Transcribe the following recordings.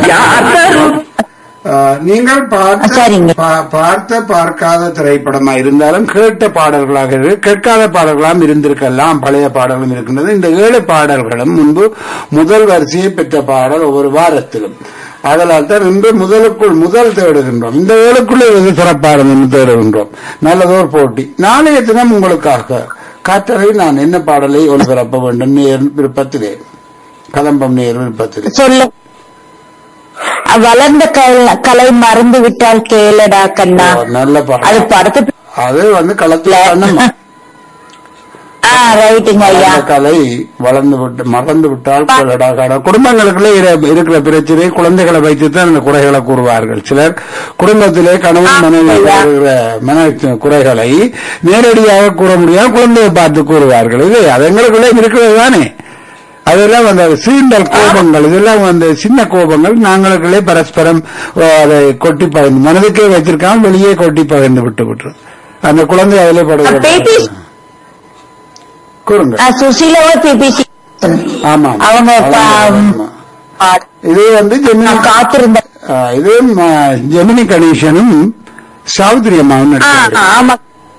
ஆஹ், நீங்கள் பார்த்த சரிங்க. பா- பார்த்த பார்க்காத திரைப்படமா இருந்தாலும் கேட்ட பாடல்களாக இருக்கு கேட்காத பாடல்களாம் இருந்திருக்கலாம் பழைய பாடல்களும் இருக்கின்றது இந்த ஏழு பாடல்களும் முன்பு முதல் வரிசையை பெற்ற பாடல் ஒவ்வொரு வாரத்திலும் அதனால் தான் இன்று முதலுக்குள் முதல் தேடுகின்றோம் இந்த ஏழுக்குள்ளே எது சிறப்பானது என்று தேடுகின்றோம் நல்லதோர் போட்டி நாளைய தினம் உங்களுக்காக காற்றறை நான் என்ன பாடலை ஒளிபரப்ப வேண்டும் நேர் விருப்பத்திலே கதம்பம் நேர் விருப்பத்திலே சொல்லு வளர்ந்த கல- கலை மறந்து விட்டால் கேளடா கண்ணா ஓ, நல்ல அது பாடல் படத்து அது வந்து களத்துல கண்ணம்மா ஆ ரைட்டுங்க ஐயா அந்த கலை வளர்ந்து விட்டு மறந்து விட்டால் கொள்ளடா காடா. குடும்பங்களுக்குள்ளே இர- இருக்கிற பிரச்சனை குழந்தைகளை வைத்துத்தான் அந்த குறைகளை கூறுவார்கள் சிலர் குடும்பத்திலே கணவன் மனைவி இருக்கிற மன குறைகளை நேரடியாக கூற முடியாது குழந்தையை பார்த்து கூறுவார்கள் இது அது எங்களுக்குள்ளே இருக்கிறது தானே அதெல்லாம் அந்த சீண்டல் கோபங்கள் இதெல்லாம் அந்த சின்ன கோபங்கள் நாங்களுக்குள்ளே பரஸ்பரம் ஓ, அதை கொட்டி பகிர்ந்து மனதுக்கே வைத்திருக்காம வெளியே கொட்டி பகிர்ந்து விட்டு விட்டு அந்த குழந்தை அதிலே படுகிறது பேபி கூறுங்க ஆ, சுசீலாவோ பிபிசி ஆமா அவங்க பா- ஆமா. இது வந்து ஜெமினி நான் காத்திருந்த ஆ, இது ம, ஜெமினி கணேசனும் சாவித்திரி அம்மாவும் ஆ, நடிச்சிருக்காங்க. ஆமா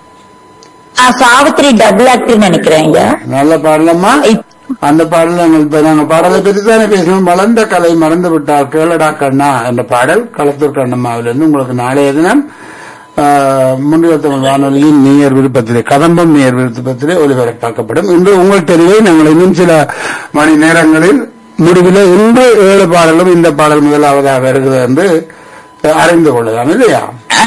ஆ, சாவித்திரி டபுள் ஆக்டர் நினைக்கிறேன் ஐயா நல்ல பாடலம்மா இப்- அந்த பாடல் நாங்கள் இப்ப நாங்க பாடலை பற்றி தானே பேசணும் வளர்ந்த கலை மறந்து விட்டார் கேளடா கண்ணா என்ற பாடல் களத்தூர் கண்ணம்மாவிலிருந்து உங்களுக்கு நாளைய தினம் ஆ, முன்னிலை தமிழ் வானொலியின் நேயர் விருப்பத்திலே கதம்பம் நேயர் விருப்பத்திலே ஒலிபரப்பாக்கப்படும் இன்று உங்கள் தெரிவை நாங்கள் இன்னும் சில மணி நேரங்களில் முடிவில் இன்று ஏழு பாடலும் இந்த பாடல் முதலாவதாக வருகிறது என்று அறிந்து கொள்ளலாம் இல்லையா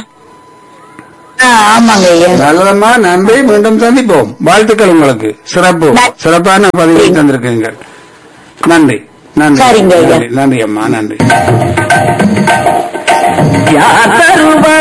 ஆ, ஆமாங்க ஐயா நல்லதம்மா நன்றி மீண்டும் சந்திப்போம் வாழ்த்துக்கள் உங்களுக்கு சிறப்பு சிறப்பான பதிவை தந்திருக்கீங்கள் நன்றி நன்றி சரிங்க ஐயா. நன்றி, நன்றி அம்மா நன்றி யார் தருவார்